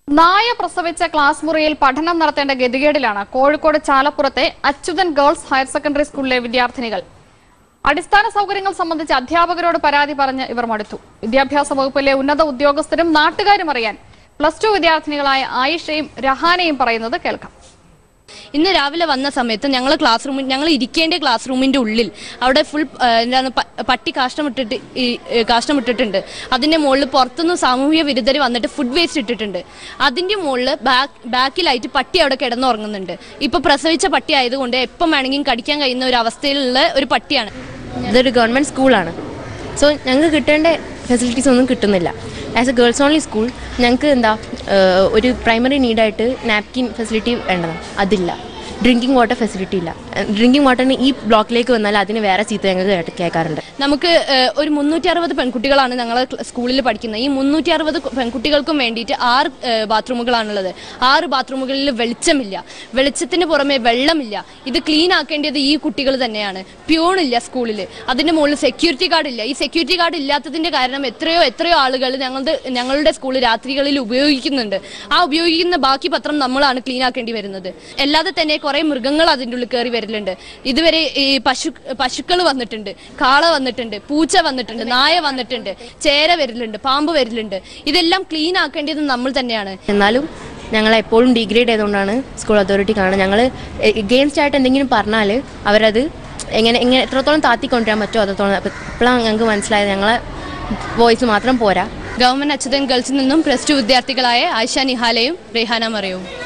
നായ പ്രസവിച്ച ക്ലാസ് മുറിയിൽ പഠനം നടത്തേണ്ട ഗതികേടിലാണ് കോഴിക്കോട് ചാലപ്പുറത്തെ അച്യുതൻ ഗേൾസ് ഹയർ സെക്കൻഡറി സ്കൂളിലെ വിദ്യാർത്ഥിനികൾ അടിസ്ഥാന സൗകര്യങ്ങൾ സംബന്ധിച്ച് അധ്യാപകരോട് പരാതി പറഞ്ഞ് ഇവർ മടുത്തു വിദ്യാഭ്യാസ വകുപ്പിലെ ഉന്നത ഉദ്യോഗസ്ഥരും നാട്ടുകാരും അറിയാൻ പ്ലസ് ടു വിദ്യാർത്ഥിനികളായ ആയിഷയും രഹാനയും പറയുന്നത് കേൾക്കാം ഇന്ന് രാവിലെ വന്ന സമയത്ത് ഞങ്ങൾ ക്ലാസ് റൂമിൽ ഞങ്ങൾ ഇരിക്കേണ്ട ക്ലാസ് റൂമിന്റെ ഉള്ളിൽ അവിടെ ഫുൾ എന്താണ് പ- പട്ടി കാഷ്ടമിട്ടിട്ട് ഈ, ഏ, കാഷ്ടമിട്ടിട്ടുണ്ട് അതിന്റെ മുകളിൽ പുറത്തുനിന്ന് സാമൂഹ്യ വിരുദ്ധർ വന്നിട്ട് ഫുഡ് വേസ്റ്റ് ഇട്ടിട്ടുണ്ട് അതിന്റെ മുകളിൽ ബാക്ക് ബാക്കിലായിട്ട് പട്ടി അവിടെ കിടന്നുറങ്ങുന്നുണ്ട് ഇപ്പൊ പ്രസവിച്ച പട്ടി ആയതുകൊണ്ട് എപ്പം വേണമെങ്കിലും കടിക്കാൻ കഴിയുന്ന ഒരു അവസ്ഥയിലുള്ള ഒരു പട്ടിയാണ് ഇതൊരു ഗവൺമെൻറ് സ്കൂളാണ് സോ ഞങ്ങൾക്ക് കിട്ടേണ്ട ഫെസിലിറ്റീസ് ഒന്നും കിട്ടുന്നില്ല as a girls only school ഞങ്ങൾക്ക് എന്താ ഏഹ്, ഒരു പ്രൈമറി നീഡായിട്ട് നാപ്കിൻ ഫെസിലിറ്റി വേണ്ടതാണ് അതില്ല ഡ്രിങ്കിങ് വാട്ടർ ഫെസിലിറ്റി ഇല്ല ഡ്രിങ്കിങ് വാട്ടറിന് ഈ ബ്ലോക്കിലേക്ക് വന്നാൽ അതിന് വേറെ ചീത്ത ഞങ്ങൾക്ക് കേട്ട് കേൾക്കാറുണ്ട് നമുക്ക് ഏഹ്, ഒരു മുന്നൂറ്റി അറുപത് പെൺകുട്ടികളാണ് ഞങ്ങൾ സ്കൂളിൽ പഠിക്കുന്നത് ഈ മുന്നൂറ്റി അറുപത് പെൺകുട്ടികൾക്കും വേണ്ടിയിട്ട് ആറ് ഏഹ്, ബാത്റൂമുകളാണുള്ളത് ആറ് ബാത്റൂമുകളിൽ വെളിച്ചമില്ല വെളിച്ചത്തിന് പുറമെ വെള്ളമില്ല ഇത് ക്ലീൻ ആക്കേണ്ടത് ഈ കുട്ടികൾ തന്നെയാണ് പ്യൂണില്ല സ്കൂളിൽ അതിന്റെ മുകളിൽ സെക്യൂരിറ്റി ഗാർഡ് ഇല്ല ഈ സെക്യൂരിറ്റി ഗാർഡ് ഇല്ലാത്തതിന്റെ കാരണം എത്രയോ എത്രയോ ആളുകൾ ഞങ്ങളുടെ ഞങ്ങളുടെ സ്കൂൾ രാത്രികളിൽ ഉപയോഗിക്കുന്നുണ്ട് ആ ഉപയോഗിക്കുന്ന ബാക്കി പത്രം നമ്മളാണ് ക്ലീൻ ആക്കേണ്ടി വരുന്നത് അല്ലാതെ തന്നെ കുറെ മൃഗങ്ങൾ അതിൻ്റെ ഉള്ളിൽ കയറി വരലുണ്ട് ഇതുവരെ ഈ പശു പശുക്കൾ വന്നിട്ടുണ്ട് കാള വന്നിട്ടുണ്ട് പൂച്ച വന്നിട്ടുണ്ട് നായ വന്നിട്ടുണ്ട് ചേര വരലുണ്ട് പാമ്പ് വരലുണ്ട് ഇതെല്ലാം ക്ലീൻ ആക്കേണ്ടത് നമ്മൾ തന്നെയാണ് എന്നാലും ഞങ്ങളെ എപ്പോഴും ഡിഗ്രേഡ് ചെയ്തുകൊണ്ടാണ് സ്കൂൾ അതോറിറ്റി കാണുന്നത് ഞങ്ങൾ എഗെയിൻസ്റ്റ് ആയിട്ട് എന്തെങ്കിലും പറഞ്ഞാൽ അവരത് എങ്ങനെ എങ്ങനെ എത്രത്തോളം താത്തിക്കൊണ്ടുവരാൻ പറ്റുമോ അത്രത്തോളം ഇപ്പോഴാണ് ഞങ്ങൾക്ക് മനസ്സിലായത് ഞങ്ങളെ വോയിസ് മാത്രം പോരാ ഗവൺമെന്റ് അച്യുതൻ ഗേൾസിൽ നിന്നും പ്ലസ് ടു വിദ്യാർത്ഥികളായ ആയിഷ നിഹാലയും റെഹാന മറിയവും